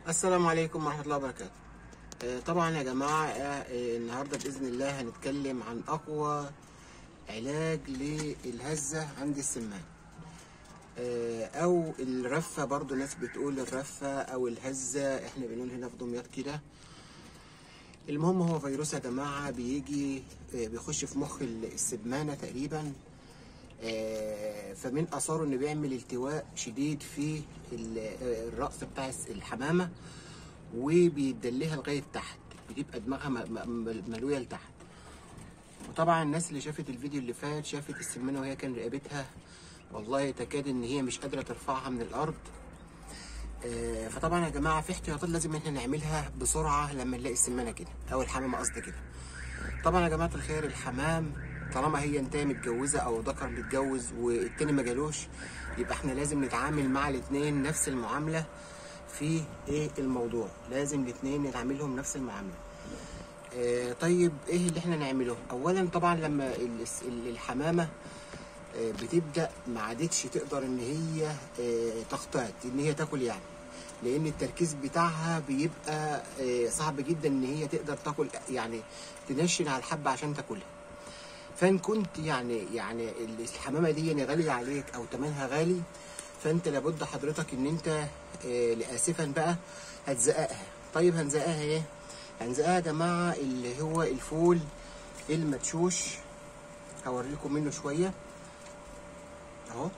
السلام عليكم ورحمة الله وبركاته آه، طبعا يا جماعة آه، النهاردة بإذن الله هنتكلم عن أقوى علاج للهزة عند السمان آه، أو الرفة برضو ناس بتقول الرفة أو الهزة احنا بنقول هنا في دمياط كده المهم هو فيروس يا جماعة بيجي آه، بيخش في مخ السمانة تقريبا آه، فمن اثاره انه بيعمل التواء شديد في ال- آه، الراس بتاع الس- الحمامه وبيدليها لغايه تحت بتبقى دماغها م- م- ملويه لتحت وطبعا الناس اللي شافت الفيديو اللي فات شافت السمانه وهي كان رقبتها والله تكاد ان هي مش قادره ترفعها من الارض آه، فطبعا يا جماعه في احتياطات لازم احنا نعملها بسرعه لما نلاقي السمانه كده او الحمامه قصدي كده طبعا يا جماعه الخير الحمام طالما هي انت متجوزه او ذكر متجوز والتاني ما جالوش يبقى احنا لازم نتعامل مع الاتنين نفس المعامله في ايه الموضوع لازم الاتنين نتعاملهم نفس المعامله آه طيب ايه اللي احنا نعمله اولا طبعا لما الس- ال- الحمامه آه، بتبدا ما عادتش تقدر ان هي آه، تقتات ان هي تاكل يعني لان التركيز بتاعها بيبقى آه، صعب جدا ان هي تقدر تاكل يعني تنشن على الحبه عشان تاكلها فان كنت يعني يعني الحمامه دي يعني غاليه عليك او ثمنها غالي فانت لابد حضرتك ان انت آه، لاسفا بقى هتزققها طيب هنزققها ايه هنزققها يا جماعه اللي هو الفول المدشوش هوريكم منه شويه اهو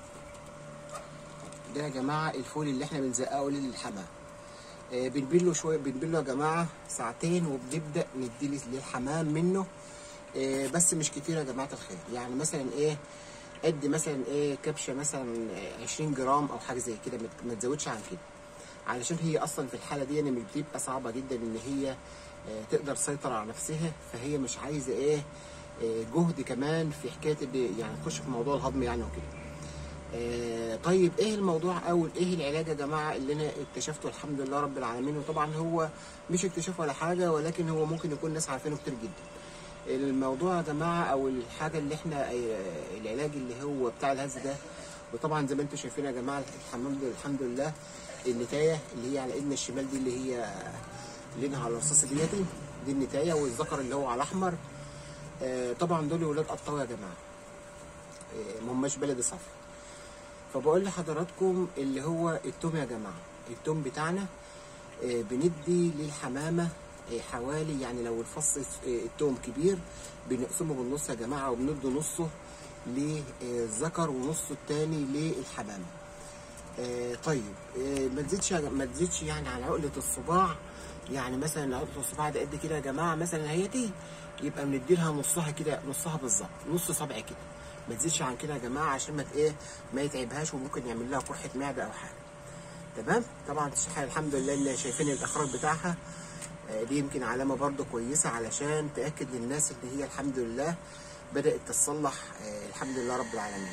ده يا جماعه الفول اللي احنا بنزققه للحمام آه، بنبله شويه بنبله يا جماعه ساعتين وبنبدا ندي للحمام منه آه، بس مش كتير يا جماعه الخير يعني مثلا ايه قد مثلا ايه كبشه مثلا آه، 20 جرام او حاجه زي كده ما- ما تزودش عن كده علشان هي اصلا في الحاله دي يعني بتبقى صعبه جدا ان هي آه، تقدر تسيطر على نفسها فهي مش عايزه ايه آه، جهد كمان في حكايه اللي- يعني تخش في موضوع الهضم يعني وكده آه، طيب ايه الموضوع او ايه العلاج يا جماعه اللي انا اكتشفته الحمد لله رب العالمين وطبعا هو مش اكتشاف ولا حاجه ولكن هو ممكن يكون ناس عارفينه كتير جدا الموضوع يا جماعه او الحاجه اللي احنا آه، العلاج اللي هو بتاع الهز ده وطبعا زي ما انتم شايفين يا جماعه الحمد لله الحمد لله النتايه اللي هي على ايدنا الشمال دي اللي هي لينها على الرصاصه ديتي دي النتايه والذكر اللي هو على الاحمر آه، طبعا دول ولاد قطاوه يا جماعه آه، ما هماش بلدي صفر فبقول لحضراتكم اللي هو التوم يا جماعه التوم بتاعنا آه، بندي للحمامه آه، حوالي يعني لو الفص آه، التوم كبير بنقسمه بالنص يا جماعه وبندي نصه للذكر ونصه التاني للحمامه آه، طيب آه، ما تزيدش يا ج- ما تزيدش يعني على عقله الصباع يعني مثلا عقله الصباع ده قد كده يا جماعه مثلا هي دي يبقى بندي لها نصها كده نصها بالظبط نص صبع كده ما تزيدش عن كده يا جماعه عشان ما ت- ايه ما يتعبهاش وممكن يعمل لها قرحه معده او حاجه تمام طبعا الصحة الحمد لله اللي شايفين الاخراج بتاعها آه، دي يمكن علامه برضو كويسه علشان تاكد للناس ان هي الحمد لله بدات تتصلح آه، الحمد لله رب العالمين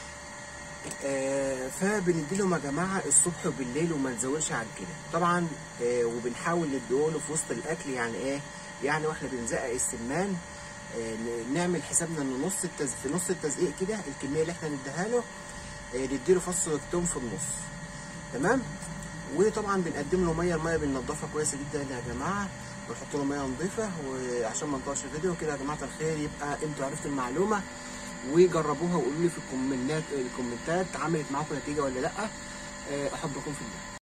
آه، فبنديلهم يا جماعه الصبح وبالليل وما نزودش عن كده طبعا آه، وبنحاول نديهوله في وسط الاكل يعني ايه يعني واحنا بنزقق السمان آه، ن- نعمل حسابنا ان نص التز... في نص التزقيق كده الكميه اللي احنا نديها له آه، نديله فص توم في النص تمام وطبعا بنقدم له ميه الميه بننضفها كويسه جدا يا جماعه بنحط له ميه نظيفه وعشان ما نطولش الفيديو كده يا جماعه الخير يبقى انتوا عرفتوا المعلومه وجربوها وقولوا لي في الكومنتات الكومنتات عملت معاكم نتيجه ولا لا آه، احبكم في الله